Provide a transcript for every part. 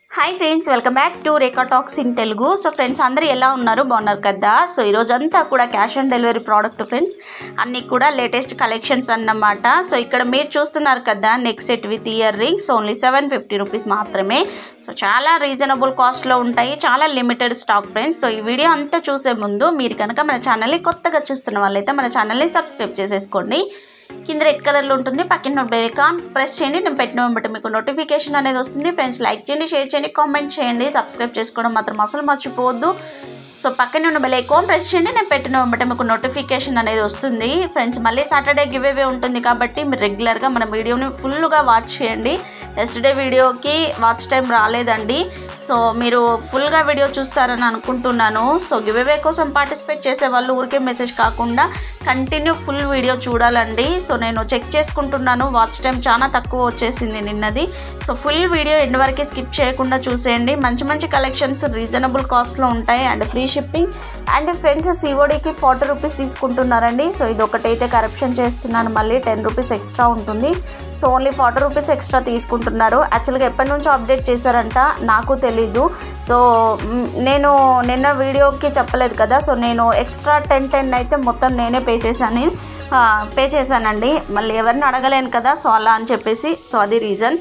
hi friends welcome back to Rekha talks in Telugu so friends అందరూ ఎలా ఉన్నారు బాగున్నారు కదా సో ఈరోజు అంతా కూడా cash on delivery product friends అన్నీ కూడా లేటెస్ట్ కలెక్షన్స్ అన్నమాట సో ఇక్కడ మీరు చూస్తున్నారు కదా neck set with earrings only seven fifty rupees మాత్రమే సో చాలా రీజనబుల్ కాస్ట్లో ఉంటాయి చాలా లిమిటెడ్ స్టాక్ ఫ్రెండ్స్ సో ఈ వీడియో అంతా చూసే ముందు మీరు కనుక మన ఛానల్ని కొత్తగా చూస్తున్న వాళ్ళైతే మన ఛానల్ని సబ్స్క్రైబ్ చేసేసుకోండి కింద రెడ్ కలర్లో ఉంటుంది పక్కన బెల్కాన్ ప్రెస్ చేయండి నేను పెట్టిన వెంబట మీకు నోటిఫికేషన్ అనేది వస్తుంది ఫ్రెండ్స్ లైక్ చేయండి షేర్ చేయండి కామెంట్ చేయండి సబ్స్క్రైబ్ చేసుకోవడం మాత్రం అసలు మర్చిపోవద్దు సో పక్కన ఉన్న బెల్ ఐకాన్ ప్రెస్ చేయండి నేను పెట్టిన వెంబట మీకు నోటిఫికేషన్ అనేది వస్తుంది ఫ్రెండ్స్ మళ్ళీ సాటర్డే గివ్ అవే ఉంటుంది కాబట్టి మీరు రెగ్యులర్గా మన వీడియోని ఫుల్గా వాచ్ చేయండి ఎస్టర్డే వీడియోకి వాచ్ టైం రాలేదండి సో మీరు ఫుల్గా వీడియో చూస్తారని అనుకుంటున్నాను సో గివ్ అవే కోసం పార్టిసిపేట్ చేసే వాళ్ళు ఊరికే మెసేజ్ కాకుండా కంటిన్యూ ఫుల్ వీడియో చూడాలండి సో నేను చెక్ చేసుకుంటున్నాను వాచ్ టైం చాలా తక్కువ వచ్చేసింది నిన్నది సో ఫుల్ వీడియో ఎండ్ వరకు స్కిప్ చేయకుండా చూసేయండి మంచి మంచి కలెక్షన్స్ రీజనబుల్ కాస్ట్లో ఉంటాయి and free shipping and friends సిఓడికి ఫార్టీ రూపీస్ తీసుకుంటున్నారండి సో ఇది ఒకటైతే కరప్షన్ చేస్తున్నాను మళ్ళీ టెన్ రూపీస్ ఎక్స్ట్రా ఉంటుంది so only forty rupees extra తీసుకుంటున్నారు యాక్చువల్గా ఎప్పటి నుంచో అప్డేట్ చేశారంట నాకు తెలీదు సో మ్, నేను నిన్న వీడియోకి చెప్పలేదు కదా సో నేను ఎక్స్ట్రా టెన్ టెన్ అయితే మొత్తం నేనే పే చేశాను ఆ, పే చేశానండి మళ్ళీ ఎవరిని అడగలేను కదా సో అలా అని చెప్పేసి సో అది రీజన్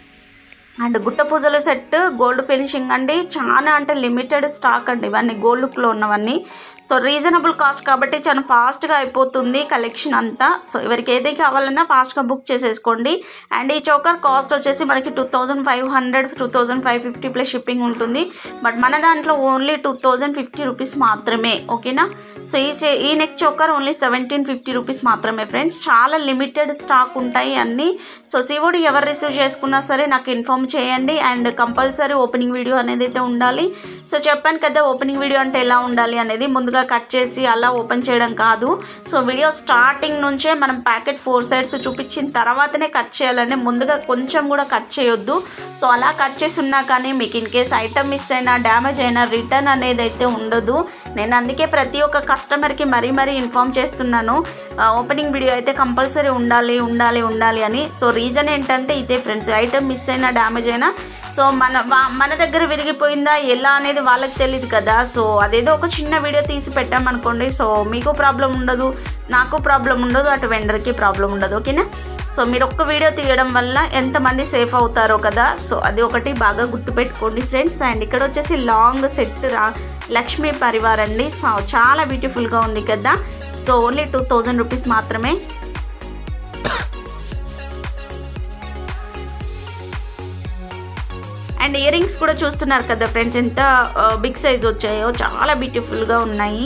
అండ్ గుట్ట పూజల సెట్ గోల్డ్ ఫినిషింగ్ అండి చాలా అంటే లిమిటెడ్ స్టాక్ అండి ఇవన్నీ గోల్డ్ లుక్లో ఉన్నవన్నీ సో రీజనబుల్ కాస్ట్ కాబట్టి చాలా ఫాస్ట్గా అయిపోతుంది కలెక్షన్ అంతా సో ఎవరికి ఏది కావాలన్నా ఫాస్ట్గా బుక్ చేసేసుకోండి అండ్ ఈ చోకర్ కాస్ట్ వచ్చేసి మనకి two thousand five hundred two thousand five fifty plus shipping ఉంటుంది బట్ మన దాంట్లో only two thousand fifty rupees మాత్రమే ఓకేనా సో ఈ చే- ఈ neck choker only seventeen fifty rupees మాత్రమే ఫ్రెండ్స్ చాలా లిమిటెడ్ స్టాక్ ఉంటాయి అన్నీ సో సివోడి ఎవరు రిసీవ్ చేసుకున్నా సరే నాకు ఇన్ఫామ్ చేయండి అండ్ కంపల్సరీ ఓపెనింగ్ వీడియో అనేది అయితే ఉండాలి సో చెప్పాను కదా ఓపెనింగ్ వీడియో అంటే ఎలా ఉండాలి అనేది ముందుగా కట్ చేసి అలా ఓపెన్ చేయడం కాదు సో వీడియో స్టార్టింగ్ నుంచే మనం ప్యాకెట్ ఫోర్ సైడ్స్ చూపించిన తర్వాతనే కట్ చేయాలని ముందుగా కొంచెం కూడా కట్ చేయొద్దు సో అలా కట్ చేసి ఉన్నా కానీ మీకు ఇన్ కేస్ ఐటమ్ మిస్ అయినా డ్యామేజ్ అయినా రిటర్న్ అనేది అయితే ఉండదు నేను అందుకే ప్రతి ఒక్క కస్టమర్కి మరీ మరీ ఇన్ఫామ్ చేస్తున్నాను ఓపెనింగ్ వీడియో అయితే కంపల్సరీ ఉండాలి ఉండాలి ఉండాలి అని సో రీజన్ ఏంటంటే ఇదే ఫ్రెండ్స్ ఐటమ్ మిస్ అయినా డ్యామేజ్ అయినా సో మన వా- మన దగ్గర విరిగిపోయిందా ఎలా అనేది వాళ్ళకి తెలియదు కదా సో అదేదో ఒక చిన్న వీడియో తీసి పెట్టామనుకోండి సో మీకు ప్రాబ్లం ఉండదు నాకు ప్రాబ్లం ఉండదు అటు వెండర్కి ప్రాబ్లం ఉండదు ఓకేనా సో మీరు ఒక్క వీడియో తీయడం వల్ల ఎంతమంది సేఫ్ అవుతారో కదా సో అది ఒకటి బాగా గుర్తుపెట్టుకోండి ఫ్రెండ్స్ అండ్ ఇక్కడ వచ్చేసి లాంగ్ సెట్ రా లక్ష్మీ పరివార్ అండి సో చాలా బ్యూటిఫుల్గా ఉంది కదా so only two thousand rupees మాత్రమే అండ్ ఇయర్ రింగ్స్ కూడా చూస్తున్నారు కదా ఫ్రెండ్స్ ఎంత బిగ్ సైజ్ వచ్చాయో చాలా బ్యూటిఫుల్గా ఉన్నాయి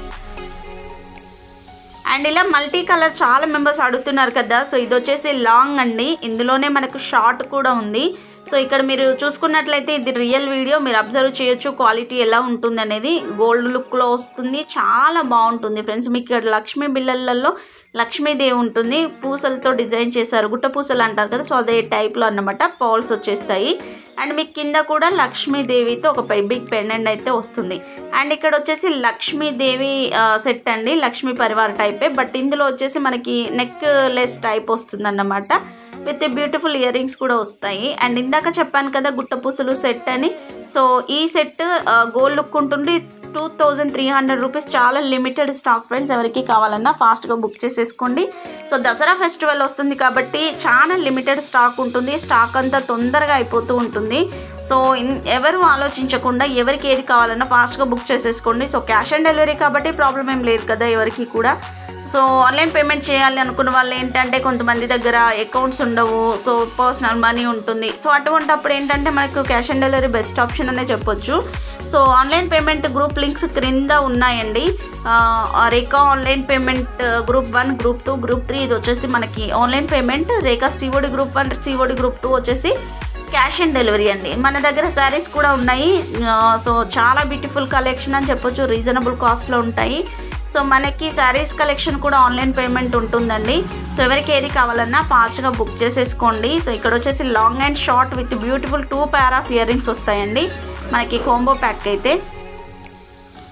అండ్ ఇలా మల్టీ కలర్ చాలా మెంబర్స్ అడుగుతున్నారు కదా సో ఇది వచ్చేసి లాంగ్ అండి ఇందులోనే మనకు షార్ట్ కూడా ఉంది సో ఇక్కడ మీరు చూసుకున్నట్లయితే ఇది రియల్ వీడియో మీరు అబ్జర్వ్ చేయొచ్చు క్వాలిటీ ఎలా ఉంటుంది అనేది గోల్డ్ లుక్లో వస్తుంది చాలా బాగుంటుంది ఫ్రెండ్స్ మీకు ఇక్కడ లక్ష్మీ బిల్లలలో లక్ష్మీదేవి ఉంటుంది పూసలతో డిజైన్ చేశారు గుట్ట పూసలు అంటారు కదా సో అదే టైప్లో అన్నమాట పాల్స్ వచ్చేస్తాయి అండ్ మీకు కింద కూడా లక్ష్మీదేవితో ఒక బిగ్ పెండెంట్ అయితే వస్తుంది అండ్ ఇక్కడ వచ్చేసి లక్ష్మీదేవి సెట్ అండి లక్ష్మీ పరివార్ టైపే బట్ ఇందులో వచ్చేసి మనకి నెక్ లెస్ టైప్ వస్తుంది అన్నమాట విత్ బ్యూటిఫుల్ ఇయర్ రింగ్స్ కూడా వస్తాయి అండ్ ఇందాక చెప్పాను కదా గుట్ట పూసలు సెట్ అని సో ఈ సెట్ గోల్డ్ లుక్ ఉంటుంది two thousand three hundred rupees చాలా లిమిటెడ్ స్టాక్ ఫ్రెండ్స్ ఎవరికి కావాలన్నా ఫాస్ట్గా బుక్ చేసేసుకోండి సో దసరా ఫెస్టివల్ వస్తుంది కాబట్టి చాలా లిమిటెడ్ స్టాక్ ఉంటుంది స్టాక్ అంతా తొందరగా అయిపోతూ ఉంటుంది సో ఇన్- ఎవరు ఆలోచించకుండా ఎవరికి ఏది కావాలన్నా ఫాస్ట్గా బుక్ చేసేసుకోండి సో క్యాష్ ఆన్ డెలివరీ కాబట్టి ప్రాబ్లం ఏం లేదు కదా ఎవరికి కూడా సో ఆన్లైన్ పేమెంట్ చేయాలి అనుకున్న వాళ్ళు ఏంటంటే కొంతమంది దగ్గర అకౌంట్స్ ఉండవు సో పర్సనల్ మనీ ఉంటుంది సో అటువంటప్పుడు ఏంటంటే మనకు cash on delivery best option అనే చెప్పొచ్చు so online payment group links క్రింద ఉన్నాయండి ఆ, Rekha online payment group one group two group three ఇది వచ్చేసి మనకి online payment Rekha COD group one COD group two వచ్చేసి క్యాష్ ఆన్ డెలివరీ అండి మన దగ్గర శారీస్ కూడా ఉన్నాయి ఆ, సో చాలా బ్యూటిఫుల్ కలెక్షన్ అని చెప్పొచ్చు రీజనబుల్ కాస్ట్లో ఉంటాయి సో మనకి శారీస్ కలెక్షన్ కూడా ఆన్లైన్ పేమెంట్ ఉంటుందండి సో ఎవరికి ఏది కావాలన్నా ఫాస్ట్గా బుక్ చేసేసుకోండి సో ఇక్కడ వచ్చేసి long and short with beautiful two pair of earrings వస్తాయండి మనకి కోంబో ప్యాక్ అయితే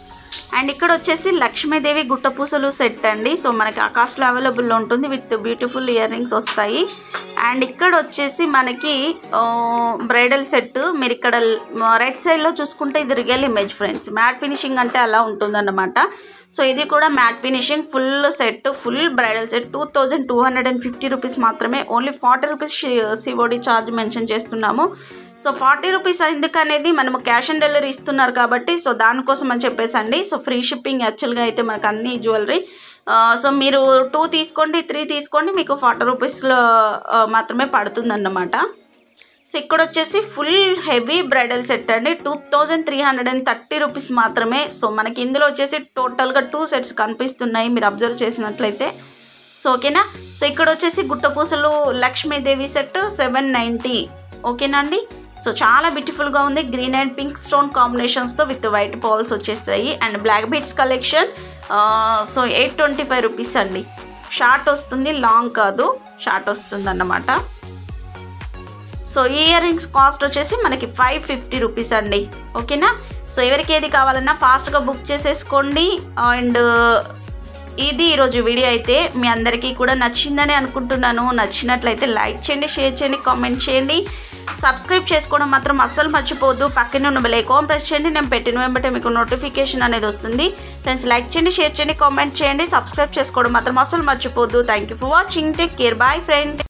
అండ్ ఇక్కడ వచ్చేసి లక్ష్మీదేవి గుట్టపూసలు సెట్ అండి సో మనకి ఆ కాస్ట్లో అవైలబుల్లో ఉంటుంది విత్ బ్యూటిఫుల్ ఇయర్ రింగ్స్ వస్తాయి అండ్ ఇక్కడ వచ్చేసి మనకి బ్రైడల్ సెట్ మీరు ఇక్కడ రైట్ సైడ్లో చూసుకుంటే ఇది real image friends matte finishing అంటే అలా ఉంటుందన్నమాట సో ఇది కూడా matte finishing full set full bridal set two thousand two hundred and fifty rupees మాత్రమే only forty rupees COD charge mention చేస్తున్నాము సో ఫార్టీ రూపీస్ ఎందుకనేది మనము క్యాష్ ఆన్ డెలివరీ ఇస్తున్నారు కాబట్టి సో దానికోసం అని చెప్పేసండి సో ఫ్రీ షిప్పింగ్ యాక్చువల్గా అయితే మనకు అన్ని జ్యువెలరీ సో మీరు టూ తీసుకోండి త్రీ తీసుకోండి మీకు ఫార్టీ రూపీస్లో మాత్రమే పడుతుందన్నమాట సో ఇక్కడ వచ్చేసి ఫుల్ హెవీ బ్రైడల్ సెట్ అండి two thousand three hundred and thirty rupees మాత్రమే సో మనకి ఇందులో వచ్చేసి టోటల్గా టూ సెట్స్ కనిపిస్తున్నాయి మీరు అబ్జర్వ్ చేసినట్లయితే సో ఓకేనా సో ఇక్కడ వచ్చేసి గుట్టపూసలు లక్ష్మీదేవి సెట్ సెవెన్ నైంటీ ఓకేనా అండి సో చాలా బ్యూటిఫుల్గా ఉంది గ్రీన్ అండ్ పింక్ స్టోన్ కాంబినేషన్స్తో విత్ వైట్ పాల్స్ వచ్చేసాయి and black beads collection so eight twenty five rupees అండి షార్ట్ వస్తుంది లాంగ్ కాదు షార్ట్ వస్తుంది అన్నమాట సో ఈ ఇయర్ రింగ్స్ కాస్ట్ వచ్చేసి మనకి ఫైవ్ ఫిఫ్టీ రూపీస్ అండి ఓకేనా సో ఎవరికి ఏది కావాలన్నా ఫాస్ట్గా బుక్ చేసేసుకోండి అండ్ ఇది ఈరోజు వీడియో అయితే మీ అందరికీ కూడా నచ్చిందని అనుకుంటున్నాను నచ్చినట్లయితే లైక్ చేయండి షేర్ చేయండి కామెంట్ చేయండి సబ్స్క్రైబ్ చేసుకోవడం మాత్రం అస్సలు మర్చిపోవద్దు పక్కన ఉన్న బెల్ ఐకాన్ ప్రెస్ చేయండి నేను పెట్టిన వెంబటే మీకు నోటిఫికేషన్ అనేది వస్తుంది ఫ్రెండ్స్ లైక్ చేయండి షేర్ చేయండి కామెంట్ చేయండి సబ్స్క్రైబ్ చేసుకోవడం మాత్రం అస్సలు మర్చిపోవద్దు thank you for watching take care bye friends